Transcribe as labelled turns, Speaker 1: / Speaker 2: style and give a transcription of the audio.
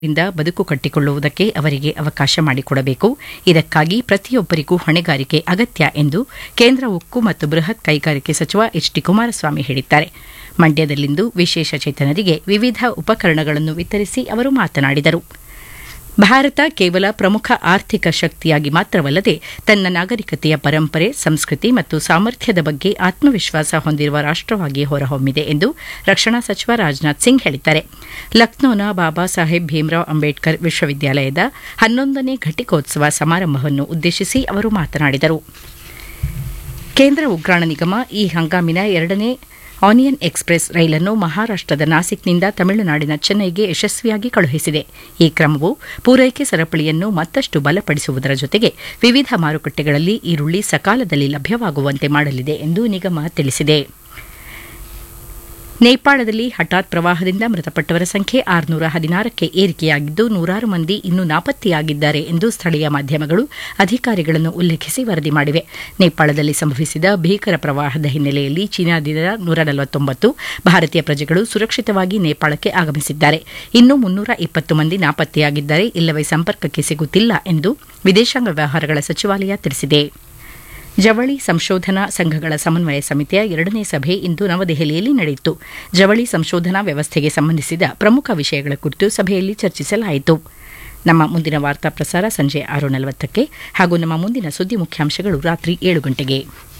Speaker 1: ರಿಂದ ಬದುಕು ಕಟ್ಟಿಕೊಳ್ಳುವುದಕ್ಕೆ ಅವರಿಗೆ ಅವಕಾಶ ಮಾಡಿಕೊಡಬೇಕು ಇದಕ್ಕಾಗಿ ಪ್ರತಿಯೊಬ್ಬರಿಗೂ ಹೊಣೆಗಾರಿಕೆ ಅಗತ್ಯ ಎಂದು ಕೇಂದ್ರ ಉಕ್ಕು ಮತ್ತು ಬೃಹತ್ ಕೈಗಾರಿಕೆ ಸಚಿವ ಎಚ್ ಡಿ ಕುಮಾರಸ್ವಾಮಿ ಹೇಳಿದ್ದಾರೆ ಮಂಡ್ಯದಲ್ಲಿಂದು ವಿಶೇಷ ಚೇತನರಿಗೆ ವಿವಿಧ ಉಪಕರಣಗಳನ್ನು ವಿತರಿಸಿ ಅವರು ಮಾತನಾಡಿದರು ಭಾರತ ಕೇವಲ ಪ್ರಮುಖ ಆರ್ಥಿಕ ಶಕ್ತಿಯಾಗಿ ಮಾತ್ರವಲ್ಲದೆ ತನ್ನ ನಾಗರಿಕತೆಯ ಪರಂಪರೆ ಸಂಸ್ಕೃತಿ ಮತ್ತು ಸಾಮರ್ಥ್ಯದ ಬಗ್ಗೆ ಆತ್ಮವಿಶ್ವಾಸ ಹೊಂದಿರುವ ರಾಷ್ಟವಾಗಿ ಹೊರಹೊಮ್ಮಿದೆ ಎಂದು ರಕ್ಷಣಾ ಸಚಿವ ರಾಜನಾಥ್ ಸಿಂಗ್ ಹೇಳಿದ್ದಾರೆ ಲಕ್ನೋನ ಬಾಬಾ ಸಾಹೇಬ್ ಭೀಮ್ರಾವ್ ಅಂಬೇಡ್ಕರ್ ವಿಶ್ವವಿದ್ಯಾಲಯದ ಹನ್ನೊಂದನೇ ಘಟಿಕೋತ್ಸವ ಸಮಾರಂಭವನ್ನು ಉದ್ದೇಶಿಸಿ ಅವರು ಮಾತನಾಡಿದರು ಕೇಂದ್ರ ಉಗ್ರಾಣ ನಿಗಮ ಈ ಹಂಗಾಮಿನ ಎರಡನೇ ಆನಿಯನ್ ಎಕ್ಸ್ಪ್ರೆಸ್ ರೈಲನ್ನು ಮಹಾರಾಷ್ಟದ ನಾಸಿಕ್ನಿಂದ ತಮಿಳುನಾಡಿನ ಚೆನ್ನೈಗೆ ಯಶಸ್ವಿಯಾಗಿ ಕಳುಹಿಸಿದೆ ಈ ಕ್ರಮವು ಪೂರೈಕೆ ಸರಪಳಿಯನ್ನು ಮತ್ತಷ್ಟು ಬಲಪಡಿಸುವುದರ ಜೊತೆಗೆ ವಿವಿಧ ಮಾರುಕಟ್ಟೆಗಳಲ್ಲಿ ಈರುಳ್ಳಿ ಸಕಾಲದಲ್ಲಿ ಲಭ್ಯವಾಗುವಂತೆ ಮಾಡಲಿದೆ ಎಂದು ನಿಗಮ ತಿಳಿಸಿದೆ ನೇಪಾಳದಲ್ಲಿ ಹಠಾತ್ ಪ್ರವಾಹದಿಂದ ಮೃತಪಟ್ಟವರ ಸಂಖ್ಯೆ ಆರುನೂರ ಹದಿನಾರಕ್ಕೆ ಏರಿಕೆಯಾಗಿದ್ದು ನೂರಾರು ಮಂದಿ ಇನ್ನೂ ನಾಪತ್ತೆಯಾಗಿದ್ದಾರೆ ಎಂದು ಸ್ಥಳೀಯ ಮಾಧ್ಯಮಗಳು ಅಧಿಕಾರಿಗಳನ್ನು ಉಲ್ಲೇಖಿಸಿ ವರದಿ ಮಾಡಿವೆ ನೇಪಾಳದಲ್ಲಿ ಸಂಭವಿಸಿದ ಭೀಕರ ಪ್ರವಾಹದ ಹಿನ್ನೆಲೆಯಲ್ಲಿ ಚೀನಾದಿಂದ ನೂರ ನಲವತ್ತೊಂಬತ್ತು ಭಾರತೀಯ ಪ್ರಜೆಗಳು ಸುರಕ್ಷಿತವಾಗಿ ನೇಪಾಳಕ್ಕೆ ಆಗಮಿಸಿದ್ದಾರೆ ಇನ್ನು ಮುನ್ನೂರ ಇಪ್ಪತ್ತು ಮಂದಿ ನಾಪತ್ತೆಯಾಗಿದ್ದಾರೆ ಇಲ್ಲವೇ ಸಂಪರ್ಕಕ್ಕೆ ಸಿಗುತ್ತಿಲ್ಲ ಎಂದು ವಿದೇಶಾಂಗ ವ್ಯವಹಾರಗಳ ಸಚಿವಾಲಯ ತಿಳಿಸಿದೆ ಜವಳಿ ಸಂಶೋಧನಾ ಸಂಘಗಳ ಸಮನ್ವಯ ಸಮಿತಿಯ ಎರಡನೇ ಸಭೆ ಇಂದು ನವದೆಹಲಿಯಲ್ಲಿ ನಡೆಯಿತು ಜವಳಿ ಸಂಶೋಧನಾ ವ್ಯವಸ್ಥೆಗೆ ಸಂಬಂಧಿಸಿದ ಪ್ರಮುಖ ವಿಷಯಗಳ ಕುರಿತು ಸಭೆಯಲ್ಲಿ ಚರ್ಚಿಸಲಾಯಿತು ನಮ್ಮ ಮುಂದಿನ ವಾರ್ತಾ ಪ್ರಸಾರ ಸಂಜೆ ಆರು ನಲವತ್ತಕ್ಕೆ ಹಾಗೂ ನಮ್ಮ ಮುಂದಿನ ಸುದ್ದಿ ಮುಖ್ಯಾಂಶಗಳು ರಾತ್ರಿ ಏಳು ಗಂಟೆಗೆ